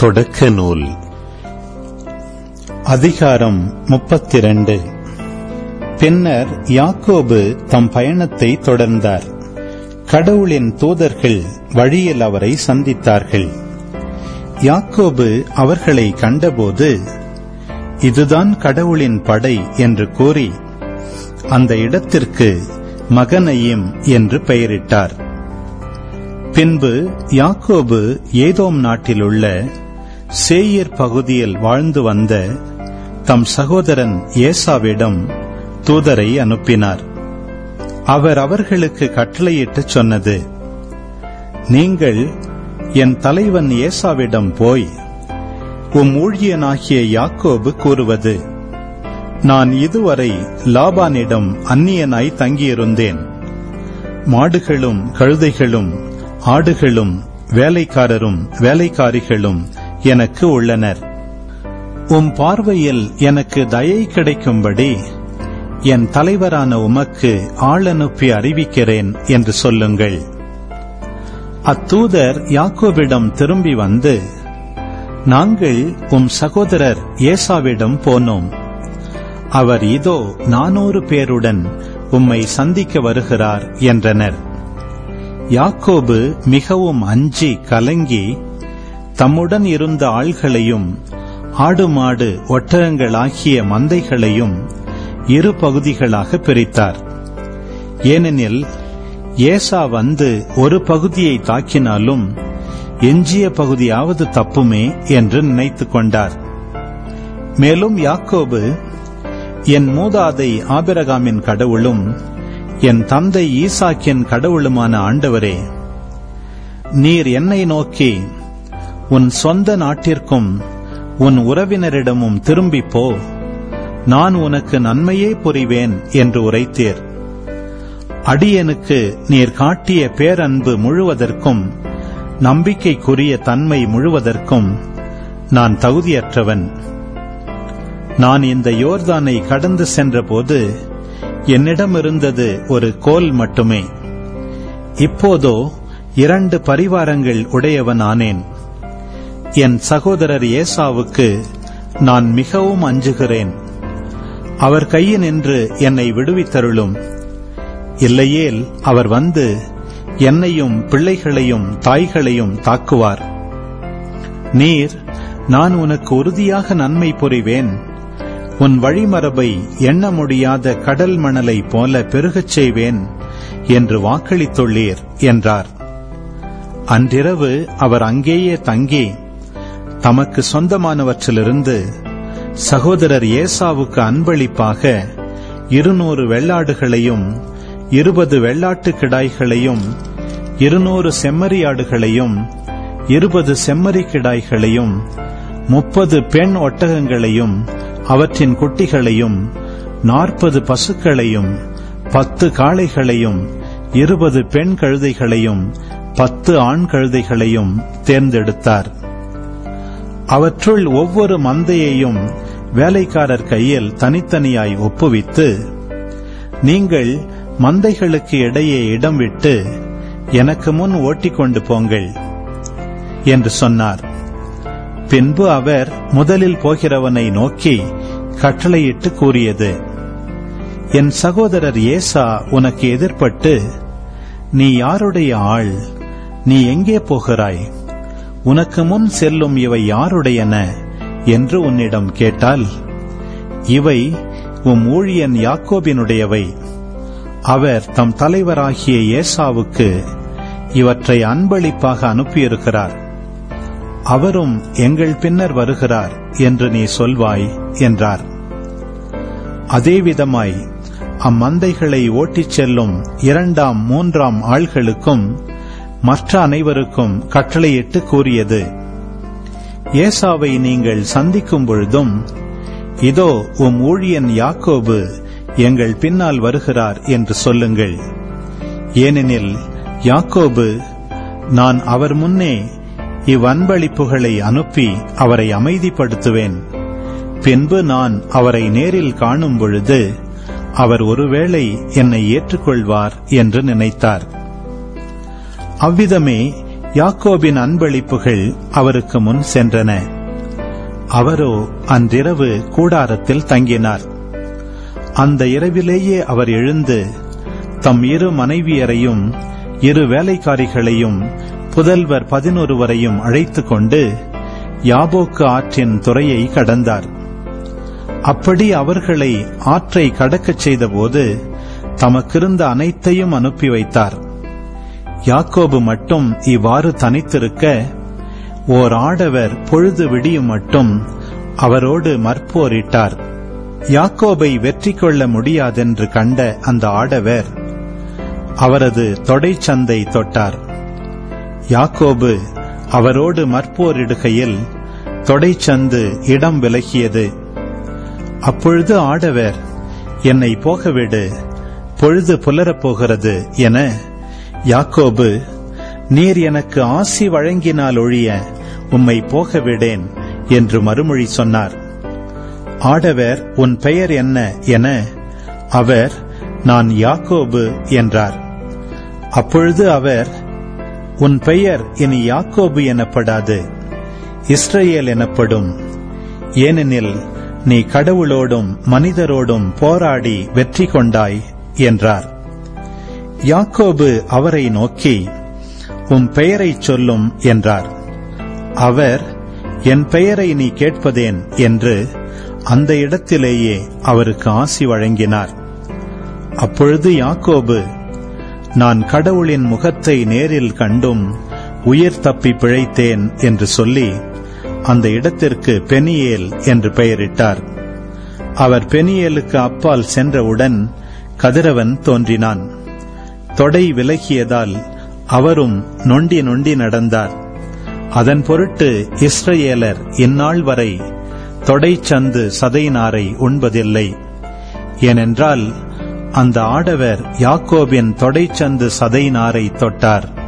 தொடக்க நூல் அதிகாரம் முப்பத்திரண்டு பின்னர் யாக்கோபு தம் பயணத்தை தொடர்ந்தார் கடவுளின் தூதர்கள் வழியில் அவரை சந்தித்தார்கள் யாக்கோபு அவர்களை கண்டபோது இதுதான் கடவுளின் படை என்று கூறி அந்த இடத்திற்கு மகனையும் என்று பெயரிட்டார் பின்பு யாக்கோபு ஏதோம் நாட்டிலுள்ள சேயீர் பகுதியில் வாழ்ந்து வந்த தம் சகோதரன் ஏசாவிடம் தூதரை அனுப்பினார் அவர் அவர்களுக்கு கட்டளையிட்டுச் சொன்னது நீங்கள் என் தலைவன் ஏசாவிடம் போய் உம் ஊழியனாகிய யாக்கோபு கூறுவது நான் இதுவரை லாபானிடம் அந்நியனாய் தங்கியிருந்தேன் மாடுகளும் கழுதைகளும் ஆடுகளும் வேலைக்காரரும் வேலைக்காரிகளும் எனக்கு உள்ளனர் உம் பார்வையில் எனக்கு தயை கிடைக்கும்படி என் தலைவரான உமக்கு ஆள் அனுப்பி அறிவிக்கிறேன் என்று சொல்லுங்கள் அத்தூதர் யாக்கோபிடம் திரும்பி வந்து நாங்கள் உம் சகோதரர் ஏசாவிடம் போனோம் அவர் இதோ நானூறு பேருடன் உம்மை சந்திக்க வருகிறார் என்றனர் யாக்கோபு மிகவும் அஞ்சி கலங்கி தம்முடன் இருந்த ஆள்களையும் ஆடு மாடு ஒட்டகங்களாகிய மந்தைகளையும் இரு பகுதிகளாக பிரித்தார் ஏனெனில் ஏசா வந்து ஒரு பகுதியை தாக்கினாலும் எஞ்சிய பகுதியாவது தப்புமே என்று நினைத்துக் கொண்டார் மேலும் யாக்கோபு என் மூதாதை ஆபிரகாமின் கடவுளும் என் தந்தை ஈசாக்கின் கடவுளுமான ஆண்டவரே நீர் என்னை நோக்கி உன் சொந்த நாட்டிற்கும் உன் உறவினரிடமும் திரும்பிப் போ நான் உனக்கு நன்மையே புரிவேன் என்று உரைத்தீர் அடியனுக்கு நீர் காட்டிய பேரன்பு முழுவதற்கும் நம்பிக்கைக்குரிய தன்மை முழுவதற்கும் நான் தகுதியற்றவன் நான் இந்த யோர்தானை கடந்து சென்றபோது என்னிடம் இருந்தது ஒரு கோல் மட்டுமே இப்போதோ இரண்டு பரிவாரங்கள் உடையவனானேன் என் சகோதரர் ஏசாவுக்கு நான் மிகவும் அஞ்சுகிறேன் அவர் கையினின்று என்னை விடுவித்தருளும் இல்லையேல் அவர் வந்து என்னையும் பிள்ளைகளையும் தாய்களையும் தாக்குவார் நீர் நான் உனக்கு உறுதியாக நன்மை புரிவேன் உன் வழிமரபை எண்ண முடியாத கடல் மணலை போல பெருகச் செய்வேன் என்று வாக்களித்துள்ளீர் என்றார் அன்றிரவு அவர் அங்கேயே தங்கி தமக்கு சொந்தமானவற்றிலிருந்து சகோதரர் ஏசாவுக்கு அன்பளிப்பாக இருநூறு வெள்ளாடுகளையும் இருபது வெள்ளாட்டு கிடாய்களையும் இருநூறு செம்மறியாடுகளையும் இருபது செம்மறி கிடாய்களையும் முப்பது பெண் ஒட்டகங்களையும் அவற்றின் குட்டிகளையும் நாற்பது பசுக்களையும் பத்து காளைகளையும் இருபது பெண் கழுதைகளையும் பத்து ஆண் கழுதைகளையும் தேர்ந்தெடுத்தார் அவற்றுள் ஒவ்வொரு மந்தையையும் வேலைக்காரர் கையில் தனித்தனியாய் ஒப்புவித்து நீங்கள் மந்தைகளுக்கு இடையே இடம் விட்டு எனக்கு முன் ஓட்டிக்கொண்டு போங்கள் என்று சொன்னார் பின்பு அவர் முதலில் போகிறவனை நோக்கி கட்டளையிட்டு கூறியது என் சகோதரர் ஏசா உனக்கு எதிர்பட்டு நீ யாருடைய ஆள் நீ எங்கே போகிறாய் உனக்கு முன் செல்லும் இவை யாருடையன என்று உன்னிடம் கேட்டால் இவை உம் ஊழியன் யாக்கோபினுடையவை அவர் தம் தலைவராகிய ஏசாவுக்கு இவற்றை அன்பளிப்பாக அனுப்பியிருக்கிறார் அவரும் எங்கள் பின்னர் வருகிறார் என்று நீ சொல்வாய் என்றார் அதேவிதமாய் அம்மந்தைகளை ஓட்டிச் செல்லும் இரண்டாம் மூன்றாம் ஆள்களுக்கும் மற்ற அனைவருக்கும் கட்டளையிட்டு கூறியது ஏசாவை நீங்கள் சந்திக்கும் பொழுதும் இதோ உம் ஊழியன் யாக்கோபு எங்கள் பின்னால் வருகிறார் என்று சொல்லுங்கள் ஏனெனில் யாக்கோபு நான் அவர் முன்னே இவ்வன்பளிப்புகளை அனுப்பி அவரை அமைதிப்படுத்துவேன் பின்பு நான் அவரை நேரில் காணும் பொழுது அவர் ஒருவேளை என்னை ஏற்றுக்கொள்வார் என்று நினைத்தார் அவ்விதமே யாக்கோபின் அன்பளிப்புகள் அவருக்கு முன் சென்றன அவரோ அன்றிரவு கூடாரத்தில் தங்கினார் அந்த இரவிலேயே அவர் எழுந்து தம் இரு மனைவியரையும் இரு வேலைக்காரிகளையும் புதல்வர் பதினொருவரையும் அழைத்துக் கொண்டு யாபோக்கு ஆற்றின் துறையை கடந்தார் அப்படி அவர்களை ஆற்றை கடக்கச் செய்தபோது தமக்கிருந்த அனைத்தையும் அனுப்பி வைத்தார் யாக்கோபு மட்டும் இவ்வாறு தனித்திருக்க ஓர் ஆடவர் பொழுது விடியும் மட்டும் அவரோடு மற்போரிட்டார் யாக்கோபை வெற்றி கொள்ள முடியாதென்று கண்ட அந்த ஆடவர் அவரது தொடைச்சந்தை தொட்டார் யாக்கோபு அவரோடு மற்போரிடுகையில் தொடைச்சந்து இடம் விலகியது அப்பொழுது ஆடவர் என்னை போகவிடு பொழுது புலரப் போகிறது என யாக்கோபு நீர் எனக்கு ஆசி வழங்கினால் ஒழிய உம்மை போகவிடேன் என்று மறுமொழி சொன்னார் ஆடவர் உன் பெயர் என்ன என அவர் நான் யாக்கோபு என்றார் அப்பொழுது அவர் உன் பெயர் இனி யாக்கோபு எனப்படாது இஸ்ரேல் எனப்படும் ஏனெனில் நீ கடவுளோடும் மனிதரோடும் போராடி வெற்றி கொண்டாய் என்றார் யாக்கோபு அவரை நோக்கி உம் பெயரைச் சொல்லும் என்றார் அவர் என் பெயரை நீ கேட்பதேன் என்று அந்த இடத்திலேயே அவருக்கு ஆசி வழங்கினார் அப்பொழுது யாக்கோபு நான் கடவுளின் முகத்தை நேரில் கண்டும் உயிர் தப்பி பிழைத்தேன் என்று சொல்லி அந்த இடத்திற்கு பெனியேல் என்று பெயரிட்டார் அவர் பெனியேலுக்கு அப்பால் சென்றவுடன் கதிரவன் தோன்றினான் தொடை விலகியதால் அவரும் நொண்டி நொண்டி நடந்தார் அதன் பொருட்டு இஸ்ரேலர் இந்நாள் வரை தொடைச்சந்து சதைநாரை உண்பதில்லை ஏனென்றால் அந்த ஆடவர் யாக்கோபின் தொடைச்சந்து சதைநாரை தொட்டார்